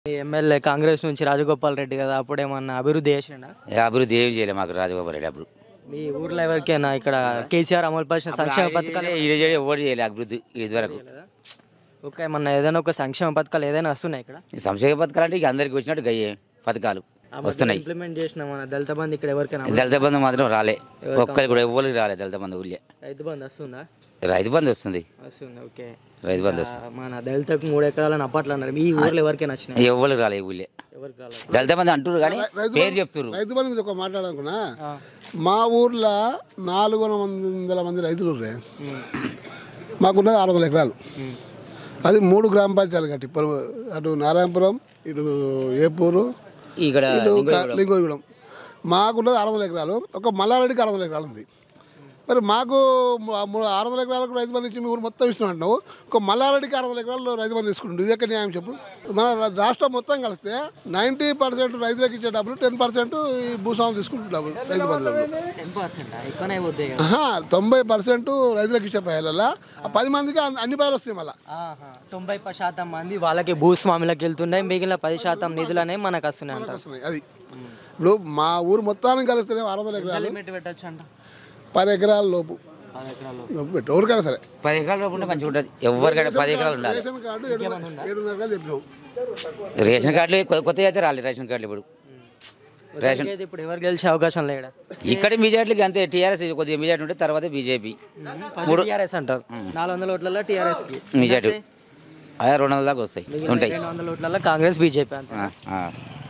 ఈ ఎమ్మెల్యే కాంగ్రెస్ నుంచి రాజగోపాల్ రెడ్డి కదా అప్పుడు ఏమన్నా అభివృద్ధి చేసిండా ఏ అభివృద్ధి ఏం చేయలేదు మాకు రాజగోపాల్ రెడ్డి అప్పుడు మీ ఊర్లో ఎవరికైనా ఇక్కడ కేసీఆర్ అమలు పరిచిన సంక్షేమ పథకాలు ఈడ చేయడం ఎవరు చేయలేదు అభివృద్ధి ఇది వరకు ఒక ఏమన్నా ఏదైనా ఒక సంక్షేమ పథకాలు ఏదైనా వస్తున్నాయి ఇక్కడ ఈ సంక్షేమ పథకాలు అంటే ఇక అందరికి వచ్చినట్టు గయ్యే పథకాలు వస్తున్నాయి ఇంప్లిమెంట్ చేసిన మన దళిత బంధు ఇక్కడ ఎవరికైనా దళిత బంధు మాత్రం రాలే ఒక్కరికి కూడా ఎవరికి రాలే దళిత బంధు ఊళ్ళే రైతు బంధు వస్తుందా రైతు బంధు వస్తుంది వస్తుంది ఓకే రైతు బంధు ఆ, వస్తుంది మన దళితకు మూడు ఎకరాలని అప్పట్లో అన్నారు మీ ఊర్లో ఎవరికైనా వచ్చినాయి ఎవరికి రాలే ఈ ఊళ్ళే ఎవరికి రాలేదు దళిత బంధు అంటారు కానీ పేరు చెప్తున్నారు రైతు బంధు గురించి ఒక మాట్లాడాలనుకున్నా మా ఊర్లో నాలుగు వందల మంది రైతులు ఉర్రే మాకున్నది ఆరు వందల ఎకరాలు అది మూడు గ్రామ పంచాయతీలు కట్టి ఇప్పుడు అటు నారాయణపురం ఇటు ఏపూరు ఇక్కడ ఇటు లింగోగూడెం మాకున్నది ఆరు వందల ఎకరాలు ఒక మల్లారెడ్డికి ఆరు వందల ఎకరాలు ఉంది మరి మాకు ము- ము- ఆరు వందల ఎకరాలకు రైతు బంధు ఇచ్చి మీ ఊరు మొత్తం ఇస్తున్నాం అంటున్నావు ఒక మల్లారెడ్డికి ఆరు వందల ఎకరాలు రైతు బంధు తీసుకుంటుంది ఇది ఎక్కడ న్యాయం చెప్పు మన రా- రాష్ట్రం మొత్తం కలిస్తే నైంటీ పర్సెంట్ రైతులకు ఇచ్చే డబ్బులు టెన్ పర్సెంట్ ఈ భూస్వాములు తీసుకుంటుంది డబ్బులు రైతు బంధు డబ్బులు టెన్ పర్సెంట్ ఎక్కువనే పోతాయి కదా ఆహా, తొంభై పర్సెంట్ రైతులకు ఇచ్చే పైలలో ఆ పది మందికి అన్ని- అన్ని పైలు వస్తాయి మళ్ళీ ఆహా. తొంభై ప- శాతం మంది వాళ్ళకి భూస్వాములకు వెళ్తున్నాయి మిగిలిన పది శాతం నిధులు అనేవి మనకు వస్తున్నాయి అంటారు వస్తున్నాయి అది ఇప్పుడు మా ఊరు మొత్తానికి కలిస్తేనే ఆరు వందల ఎకరాలు లిమిట్ పెట్టచ్చు అంట పది ఎకరాల లోపు పది ఎకరాలు లోపు పెట్టు ఎవరికైనా సరే పది ఎకరాలు ఉంటే మంచిగా ఉంటుంది ఎవరికైనా పది ఎకరాలు ఉండాలి రేషన్ కార్డు ఏడున్నర ఏడున్నర ఎకరాలు చెప్పినావు రేషన్ కార్డులు కొత్త కొత్తగా అయితే రాలేదు రేషన్ కార్డులు ఇప్పుడు రేషన్ అయితే ఇప్పుడు ఎవరు గెలిచే అవకాశం లేడా ఇక్కడ మెజార్టీలకి అంతే టీఆర్ఎస్ కొద్దిగా మెజార్టీ ఉంటే తర్వాత బీజేపీ టీఆర్ఎస్ అంటారు నాలుగు వందల ఓట్లలో టీఆర్ఎస్ కి మెజార్టీ అదే రెండు వందల దాకా వస్తాయి ఉంటాయి రెండు వందల ఓట్లలో కాంగ్రెస్ బీజేపీ అంటారు ఆ, ఆ.